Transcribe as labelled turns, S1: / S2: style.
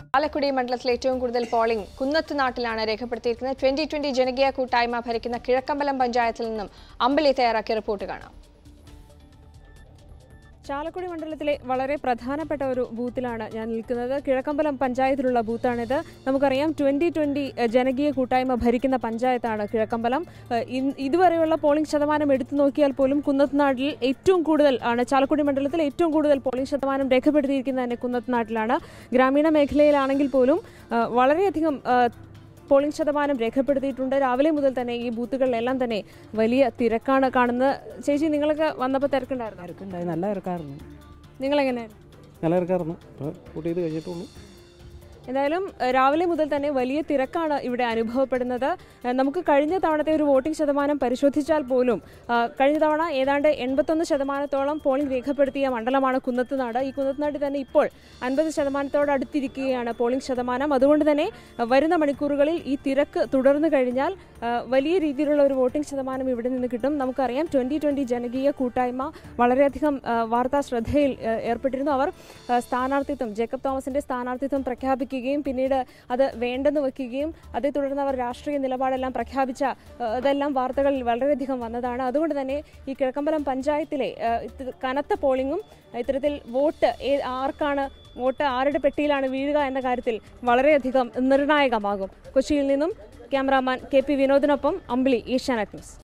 S1: ആലക്കുടി മണ്ഡലത്തിൽ ഏറ്റവും കൂടുതൽ പോളിംഗ് കുന്നത്ത് നാട്ടിലാണ് രേഖപ്പെടുത്തിയിരിക്കുന്നത് ട്വന്റി ട്വന്റി ജനകീയ കൂട്ടായ്മ ഭരിക്കുന്ന കിഴക്കമ്പലം പഞ്ചായത്തിൽ നിന്നും അമ്പലി തയ്യാറാക്കിയ റിപ്പോർട്ട് കാണാം
S2: ചാലക്കുടി മണ്ഡലത്തിലെ വളരെ പ്രധാനപ്പെട്ട ഒരു ബൂത്തിലാണ് ഞാൻ നിൽക്കുന്നത് കിഴക്കമ്പലം പഞ്ചായത്തിലുള്ള ബൂത്താണിത് നമുക്കറിയാം ട്വന്റി ട്വന്റി ജനകീയ കൂട്ടായ്മ ഭരിക്കുന്ന പഞ്ചായത്താണ് കിഴക്കമ്പലം ഏഹ് ഇൻ- ഇതുവരെയുള്ള പോളിംഗ് ശതമാനം എടുത്തു നോക്കിയാൽ പോലും കുന്നത്നാട്ടിൽ ഏറ്റവും കൂടുതൽ ആണ് ചാലക്കുടി മണ്ഡലത്തിൽ ഏറ്റവും കൂടുതൽ പോളിംഗ് ശതമാനം രേഖപ്പെടുത്തിയിരിക്കുന്നത് തന്നെ കുന്നത്നാട്ടിലാണ് ഗ്രാമീണ മേഖലയിലാണെങ്കിൽ പോലും ഏഹ് വളരെയധികം ഏഹ് പോളിംഗ് ശതമാനം രേഖപ്പെടുത്തിയിട്ടുണ്ട് രാവിലെ മുതൽ തന്നെ ഈ ബൂത്തുകളിലെല്ലാം തന്നെ വലിയ തിരക്കാണ് കാണുന്നത് ചേച്ചി നിങ്ങളൊക്കെ വന്നപ്പോൾ തിരക്കുണ്ടായിരുന്നു
S3: തിരക്കുണ്ടായി നല്ല ഇറക്കാറുണ്ട്
S2: നിങ്ങളെങ്ങനെ
S3: നല്ല ഇറക്കാറുണ്ട് ഇപ്പോൾ കൂട്ടി ചെയ്ത് കഴിഞ്ഞിട്ടുള്ളൂ
S2: എന്തായാലും ഏഹ്, രാവിലെ മുതൽ തന്നെ വലിയ തിരക്കാണ് ഇവിടെ അനുഭവപ്പെടുന്നത് ഏഹ്, നമുക്ക് കഴിഞ്ഞ തവണത്തെ ഒരു വോട്ടിംഗ് ശതമാനം പരിശോധിച്ചാൽ പോലും ആഹ്, കഴിഞ്ഞ തവണ ഏതാണ്ട് എൺപത്തൊന്ന് ശതമാനത്തോളം പോളിംഗ് രേഖപ്പെടുത്തിയ മണ്ഡലമാണ് കുന്നത്തുനാട് ഈ കുന്നത്തുനാട്ടിൽ തന്നെ ഇപ്പോൾ അൻപത് ശതമാനത്തോട് അടുത്തിരിക്കുകയാണ് പോളിംഗ് ശതമാനം അതുകൊണ്ട് തന്നെ ഏഹ്, വരുന്ന മണിക്കൂറുകളിൽ ഈ തിരക്ക് തുടർന്നു കഴിഞ്ഞാൽ ഏഹ്, വലിയ രീതിയിലുള്ള ഒരു വോട്ടിംഗ് ശതമാനം ഇവിടെ നിന്ന് കിട്ടും നമുക്കറിയാം ട്വന്റി ട്വന്റി ജനകീയ കൂട്ടായ്മ വളരെയധികം ഏഹ്, വാർത്താ ശ്രദ്ധയിൽ ഏഹ്, ഏർപ്പെട്ടിരുന്നു അവർ ഏഹ്, സ്ഥാനാർത്ഥിത്വം ജേക്കബ് തോമസിന്റെ സ്ഥാനാർത്ഥിത്വം പ്രഖ്യാപിക്കുകയും പിന്നീട് അത് വേണ്ടെന്ന് വെക്കുകയും അതേ തുടർന്ന് അവർ രാഷ്ട്രീയ നിലപാടെല്ലാം പ്രഖ്യാപിച്ച ഏഹ്, ഇതെല്ലാം വാർത്തകളിൽ വളരെയധികം വന്നതാണ് അതുകൊണ്ട് തന്നെ ഈ കിഴക്കമ്പലം പഞ്ചായത്തിലെ ഏഹ്, ഇത് കനത്ത പോളിംഗും ഇത്തരത്തിൽ വോട്ട് ഏ- ആർക്കാണ് വോട്ട് ആരുടെ പെട്ടിയിലാണ് വീഴുക എന്ന കാര്യത്തിൽ വളരെയധികം നിർണായകമാകും കൊച്ചിയിൽ നിന്നും ക്യാമറാമാൻ കെ പി വിനോദിനൊപ്പം അമ്പിളി ഏഷ്യാനെറ്റ് ന്യൂസ്